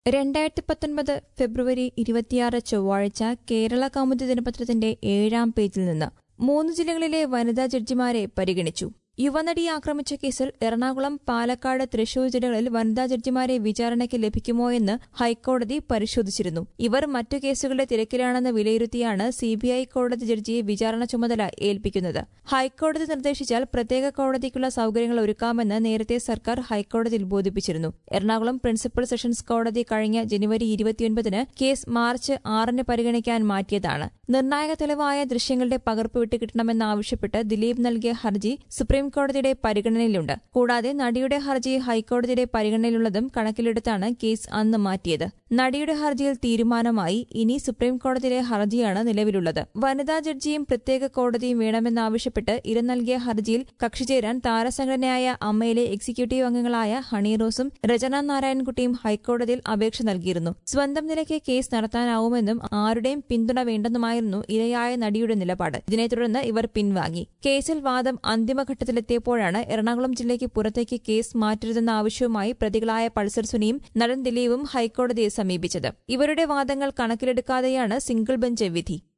രണ്ടായിരത്തി പത്തൊൻപത് ഫെബ്രുവരി ഇരുപത്തിയാറ് ചൊവ്വാഴ്ച കേരള കൗമുദി ദിനപത്രത്തിന്റെ ഏഴാം പേജിൽ നിന്ന് മൂന്ന് ജില്ലകളിലെ വനിതാ ജഡ്ജിമാരെ പരിഗണിച്ചു യുവനടിയെ ആക്രമിച്ച കേസിൽ എറണാകുളം പാലക്കാട് തൃശൂർ ജില്ലകളിൽ വനിതാ ജഡ്ജിമാരെ വിചാരണയ്ക്ക് ലഭിക്കുമോ എന്ന് ഹൈക്കോടതി പരിശോധിച്ചിരുന്നു ഇവർ മറ്റു കേസുകളുടെ തിരക്കിലാണെന്ന് വിലയിരുത്തിയാണ് സിബിഐ കോടതി ജഡ്ജിയെ വിചാരണ ചുമതല ഏൽപ്പിക്കുന്നത് ഹൈക്കോടതി നിർദ്ദേശിച്ചാൽ പ്രത്യേക കോടതിക്കുള്ള സൌകര്യങ്ങൾ ഒരുക്കാമെന്ന് നേരത്തെ സർക്കാർ ഹൈക്കോടതിയിൽ ബോധിപ്പിച്ചിരുന്നു എറണാകുളം പ്രിൻസിപ്പൽ സെഷൻസ് കോടതി കഴിഞ്ഞ ജനുവരി ഇരുപത്തിയൊൻപതിന് കേസ് മാർച്ച് ആറിന് പരിഗണിക്കാൻ മാറ്റിയതാണ് നിർണായക തെളിവായ ദൃശ്യങ്ങളുടെ പകർപ്പ് വിട്ടുകിട്ടണമെന്നാവശ്യപ്പെട്ട് ദിലീപ് നൽകിയ ഹർജി സുപ്രീം കോടതിയുടെ പരിഗണനയിലുണ്ട് കൂടാതെ നടിയുടെ ഹർജി ഹൈക്കോടതിയുടെ പരിഗണനയിലുള്ളതും കണക്കിലെടുത്താണ് കേസ് അന്ന് മാറ്റിയത് നടിയുടെ ഹർജിയിൽ തീരുമാനമായി ഇനി സുപ്രീം കോടതിയിലെ ഹർജിയാണ് നിലവിലുള്ളത് വനിതാ ജഡ്ജിയും പ്രത്യേക കോടതിയും വേണമെന്നാവശ്യപ്പെട്ട് ഇര നൽകിയ ഹർജിയിൽ കക്ഷി ചേരാൻ താരസംഘടനയായ അമ്മയിലെ എക്സിക്യൂട്ടീവ് അംഗങ്ങളായ ഹണി റോസും രചന നാരായൺകുട്ടിയും ഹൈക്കോടതിയിൽ അപേക്ഷ നൽകിയിരുന്നു സ്വന്തം നിലയ്ക്ക് കേസ് നടത്താനാവുമെന്നും ആരുടെയും പിന്തുണ വേണ്ടെന്നുമായിരുന്നു ഇരയായ നടിയുടെ നിലപാട് ഇതിനെ തുടർന്ന് ഇവർ പിൻവാങ്ങി കേസിൽ വാദം അന്തിമഘട്ടത്തിലെത്തിയപ്പോഴാണ് എറണാകുളം ജില്ലയ്ക്ക് പുറത്തേക്ക് കേസ് മാറ്റരുതെന്ന ആവശ്യവുമായി പ്രതികളായ പൾസർ സുനിയും നടൻ ദിലീപും ഹൈക്കോടതിയെ സമീപിച്ചത് ഇവരുടെ വാദങ്ങൾ കണക്കിലെടുക്കാതെയാണ് സിംഗിൾ ബെഞ്ച് വിധി